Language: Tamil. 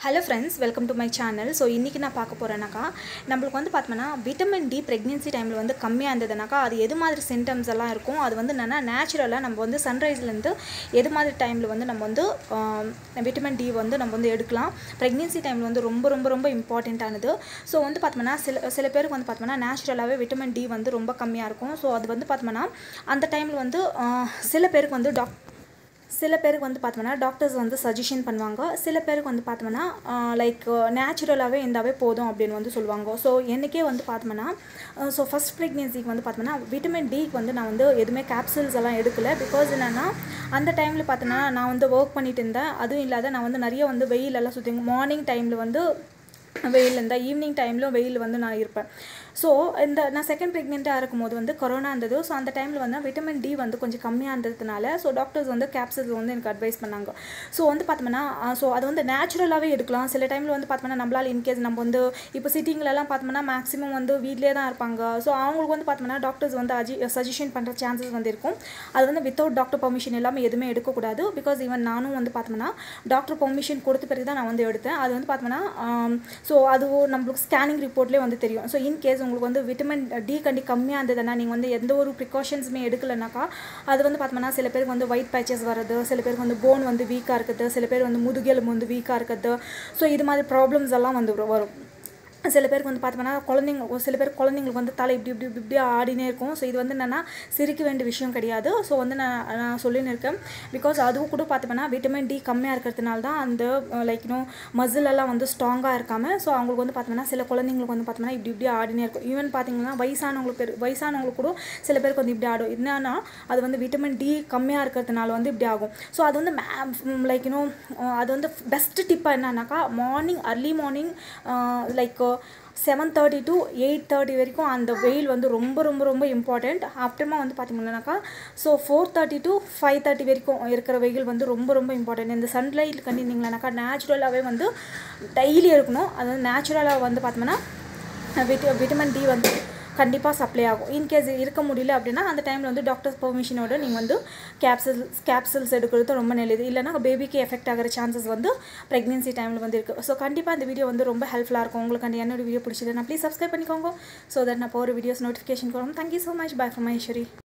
hello friends welcome to my channel so இன்றைக்கி நான் பார்க்க போகிறேன்னாக்கா நம்மளுக்கு வந்து பார்த்தோம்னா விட்டமின் டி ப்ரெக்னென்சி டைமில் வந்து கம்மியாக இருந்ததுனாக்கா அது எது மாதிரி சிம்டம்ஸ் எல்லாம் இருக்கும் அது வந்து என்னென்னா நேச்சுரலாக நம்ம வந்து சன்ரைஸ்லேருந்து எது மாதிரி டைமில் வந்து நம்ம வந்து விட்டமின் டி வந்து நம்ம வந்து எடுக்கலாம் ப்ரெக்னென்சி டைமில் வந்து ரொம்ப ரொம்ப ரொம்ப இம்பார்ட்டண்ட்டானது ஸோ வந்து பார்த்தோம்னா சில சில பேருக்கு வந்து பார்த்தோம்னா நேச்சுரலாகவே விட்டமின் டி வந்து ரொம்ப கம்மியாக இருக்கும் ஸோ அது வந்து பார்த்தோம்னா அந்த டைமில் வந்து ஆஹ், சில பேருக்கு வந்து டாக் சில பேருக்கு வந்து பார்த்தோம்னா டாக்டர்ஸ் வந்து சஜஷன் பண்ணுவாங்க சில பேருக்கு வந்து பார்த்தோம்னா லைக் நேச்சுரலாகவே இருந்தாவே போதும் அப்படின்னு வந்து சொல்லுவாங்க ஸோ எனக்கே வந்து பார்த்தோம்னா ஸோ ஃபஸ்ட் ப்ரெக்னென்சிக்கு வந்து பார்த்தோம்னா விட்டமின் டிக்கு வந்து நான் வந்து எதுவுமே கேப்சூல்ஸ் எல்லாம் எடுக்கல பிகாஸ் என்னென்னா அந்த டைமில் பார்த்தோன்னா நான் வந்து ஒர்க் பண்ணிட்டு இருந்தேன் அதுவும் இல்லாத நான் வந்து நிறைய வந்து வெயிலெல்லாம் சுற்றி மார்னிங் டைமில் வந்து வெயில் இருந்தால் ஈவினிங் டைம்லும் வெயில் வந்து நான் இருப்பேன் ஸோ இந்த நான் செகண்ட் ப்ரெக்னெண்ட்டாக இருக்கும்போது வந்து கொரோனா இருந்தது ஸோ அந்த டைமில் வந்து விட்டமின் டி வந்து கொஞ்சம் கம்மியாக இருந்ததுனால ஸோ டாக்டர்ஸ் வந்து கேப்சல்ஸ் வந்து எனக்கு அட்வைஸ் பண்ணாங்க ஸோ வந்து பார்த்தோம்னா ஸோ அது வந்து நேச்சுரலாகவே எடுக்கலாம் சில டைமில் வந்து பார்த்தோம்னா நம்மளால் இன்கேஸ் நம்ம வந்து இப்போ சிட்டிங்களெல்லாம் பார்த்தோம்னா மேக்ஸிமம் வந்து வீட்லேயே தான் இருப்பாங்க ஸோ அவங்களுக்கு வந்து பார்த்தோம்னா டாக்டர்ஸ் வந்து அஜி சஜஷன் பண்ணுற சான்சஸ் வந்து இருக்கும் அது வந்து வித்தவுட் டாக்டர் பர்மிஷன் எல்லாமே எதுவுமே எடுக்கக்கூடாது பிகாஸ் ஈவன் நானும் வந்து பார்த்தோம்னா டாக்டர் பர்மிஷன் கொடுத்த பிறகு தான் நான் வந்து எடுத்தேன் அது வந்து பார்த்தோம்னா ஸோ அது நம்மளுக்கு ஸ்கேனிங் ரிப்போர்ட்லேயே வந்து தெரியும் ஸோ இன்கேஸ் உங்களுக்கு வந்து விட்டமின் டி கண்டி கம்மியாக இருந்ததுன்னா நீங்கள் வந்து எந்த ஒரு ப்ரிகாஷன்ஸுமே எடுக்கலைனாக்கா அது வந்து பார்த்தோம்னா சில பேருக்கு வந்து ஒயிட் பேச்சஸ் வர்றது சில பேருக்கு வந்து போன் வந்து வீக்காக இருக்குது சில பேர் வந்து முதுகெலும்பு வந்து வீக்காக இருக்குது ஸோ இது மாதிரி ப்ராப்ளம்ஸ் எல்லாம் வந்து வரும் சில பேருக்கு வந்து பார்த்தோம்னா குழந்தைங்க ஒரு சில பேர் குழந்தைங்களுக்கு வந்து தலை இப்படி இப்படி இப்படி இப்படி ஆடினே இருக்கும் ஸோ இது வந்து என்னென்னா சிரிக்க வேண்டிய விஷயம் கிடையாது ஸோ வந்து நான் நான் சொல்லின்னு இருக்கேன் பிகாஸ் அதுவும் கூட பார்த்தோம்னா விட்டமின் டி கம்மியாக இருக்கிறதுனால தான் அந்த லைக் இன்னும் மசில் எல்லாம் வந்து ஸ்ட்ராங்காக இருக்காமல் ஸோ அவங்களுக்கு வந்து பார்த்தோம்னா சில குழந்தைங்களுக்கு வந்து பார்த்தோம்னா இப்படி இப்படி ஆடினே இருக்கும் ஈவன் பார்த்தீங்கன்னா வயசானவங்களுக்கு பேர் வயசானவங்களுக்கு கூட சில பேருக்கு வந்து இப்படி ஆடும் என்னன்னா அது வந்து விட்டமின் டி கம்மியாக இருக்கிறதுனால வந்து இப்படி ஆகும் ஸோ அது வந்து லைக் இன்னும் அது வந்து பெஸ்ட் டிப்பாக என்னன்னாக்கா morning early morning like seven thirty to eight thirty வரைக்கும் அந்த வெயில் வந்து ரொம்ப ரொம்ப ரொம்ப இம்பார்ட்டண்ட் அப்புறமா வந்து பார்த்தீங்கன்னாக்கா so four thirty to five thirty வரைக்கும் இருக்கிற வெயில் வந்து ரொம்ப ரொம்ப இம்பார்ட்டன்ட் இந்த சன்லைட் கண்டிருந்தீங்கன்னாக்கா நேச்சுரலாகவே வந்து டெய்லி இருக்கணும் அது வந்து நேச்சுரலாக வந்து பார்த்தோம்னா விட்ட விட்டமின் டி வந்து கண்டிப்பாக சப்ளை ஆகும் இன்கேஸ் இருக்க முடியல அப்படின்னா அந்த டைமில் வந்து டாக்டர்ஸ் பெர்மிஷனோட நீங்கள் வந்து கேப்சல்ஸ் கேப்சல்ஸ் எடுக்கிறது ரொம்ப நல்லது இல்லைனா பேபிக்கு எஃபெக்ட் ஆகிற சான்சஸ் வந்து ப்ரெக்னென்சி டைமில் வந்து இருக்குது ஸோ கண்டிப்பாக இந்த வீடியோ வந்து ரொம்ப ஹெல்ப்ஃபுல்லாக இருக்கும் உங்களுக்கு அந்த என்னோட வீடியோ பிடிச்சது நான் ப்ளீஸ் சப்ஸ்கிரைப் பண்ணிக்கோங்க ஸோ தட் நான் போகிற வீடியோஸ் நோட்டிஃபிகேஷன் வரும் thank you so much bye for மைஸ்வரி